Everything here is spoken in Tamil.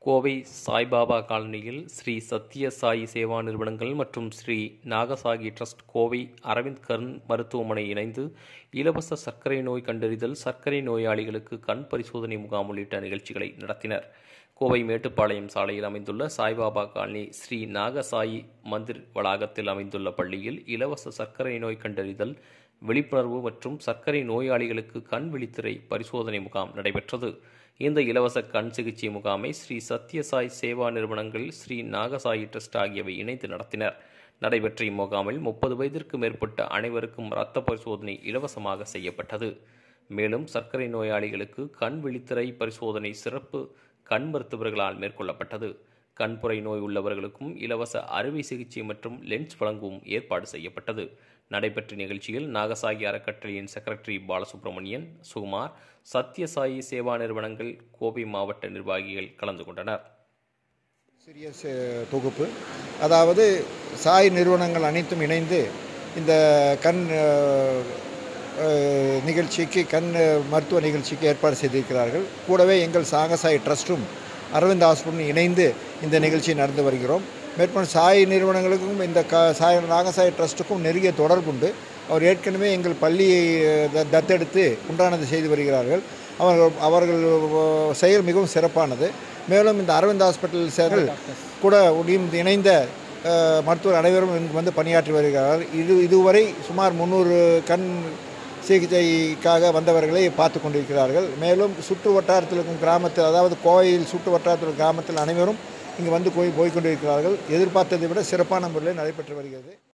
கோவை சாய்பாபா காலனியில் ஸ்ரீ சத்ய சாயி சேவா நிறுவனங்கள் மற்றும் ஸ்ரீ நாகசாகி ட்ரஸ்ட் கோவை அரவிந்த் கண் மருத்துவமனை இணைந்து இலவச சர்க்கரை நோய் கண்டறிதல் சர்க்கரை நோயாளிகளுக்கு கண் பரிசோதனை முகாம் உள்ளிட்ட நிகழ்ச்சிகளை நடத்தினர் கோவை மேட்டுப்பாளையம் சாலையில் அமைந்துள்ள சாய்பாபா காலனி ஸ்ரீ நாகசாயி மந்திர் வளாகத்தில் அமைந்துள்ள பள்ளியில் இலவச சர்க்கரை நோய் கண்டறிதல் விழிப்புணர்வு மற்றும் சர்க்கரை நோயாளிகளுக்கு கண் விழித்திரை பரிசோதனை முகாம் நடைபெற்றது இந்த இலவச கண் சிகிச்சை முகாமை ஸ்ரீ சத்யசாய் சேவா நிறுவனங்கள் ஸ்ரீ நாகசாயி ட்ரஸ்ட் ஆகியவை இணைந்து நடத்தினர் நடைபெற்ற இம்முகாமில் முப்பது வயதிற்கு மேற்பட்ட அனைவருக்கும் இரத்த பரிசோதனை இலவசமாக செய்யப்பட்டது மேலும் சர்க்கரை நோயாளிகளுக்கு கண் விழித்திரை பரிசோதனை சிறப்பு கண் மருத்துவர்களால் மேற்கொள்ளப்பட்டது கண்புரை நோய் உள்ளவர்களுக்கும் இலவச அறுவை சிகிச்சை மற்றும் லென்ஸ் வழங்கவும் ஏற்பாடு செய்யப்பட்டது நடைபெற்ற நிகழ்ச்சியில் நாகசாகி அறக்கட்டளையின் செக்ரட்டரி பாலசுப்ரமணியன் சுகுமார் சத்யசாயி சேவா நிறுவனங்கள் கோவை மாவட்ட நிர்வாகிகள் கலந்து கொண்டனர் சிறிய ச- தொகுப்பு அதாவது சாய் நிறுவனங்கள் அனைத்தும் இணைந்து இந்த கண் அஹ், அஹ், நிகழ்ச்சிக்கு கண் அஹ், மருத்துவ நிகழ்ச்சிக்கு ஏற்பாடு செய்திருக்கிறார்கள் கூடவே எங்கள் சாகசாய் ட்ரஸ்ட்டும் அரவிந்த் ஹாஸ்பிட்டலும் இணைந்து இந்த நிகழ்ச்சி நடந்து வருகிறோம் மேற்கொண்டு சாய் நிறுவனங்களுக்கும் இந்த க சாய் நாகசாய் ட்ரஸ்ட்டுக்கும் நெருங்கிய தொடர்புண்டு அவர் ஏற்கனவே எங்கள் பள்ளியை அஹ், த- தத்தெடுத்து உண்டானது செய்து வருகிறார்கள் அவர்கள் அவர்கள் அஹ், செயல் மிகவும் சிறப்பானது மேலும் இந்த அரவிந்த் ஹாஸ்பிட்டல் சேர்கள் கூட உடையும் இணைந்த அஹ், மருத்துவர் அனைவரும் இங்கு வந்து பணியாற்றி வருகிறார்கள் இது இதுவரை சுமார் முந்நூறு கண் சிகிச்சைக்காக வந்தவர்களை பார்த்து கொண்டிருக்கிறார்கள் மேலும் சுற்று வட்டாரத்தில் இருக்கும் கிராமத்தில் அதாவது கோவையில் சுற்று வட்டாரத்தில் இருக்கும் கிராமத்தில் அனைவரும் இங்கு வந்து போய் போய் கொண்டிருக்கிறார்கள் எதிர்பார்த்ததை விட சிறப்பான முறையில் நடைபெற்று வருகிறது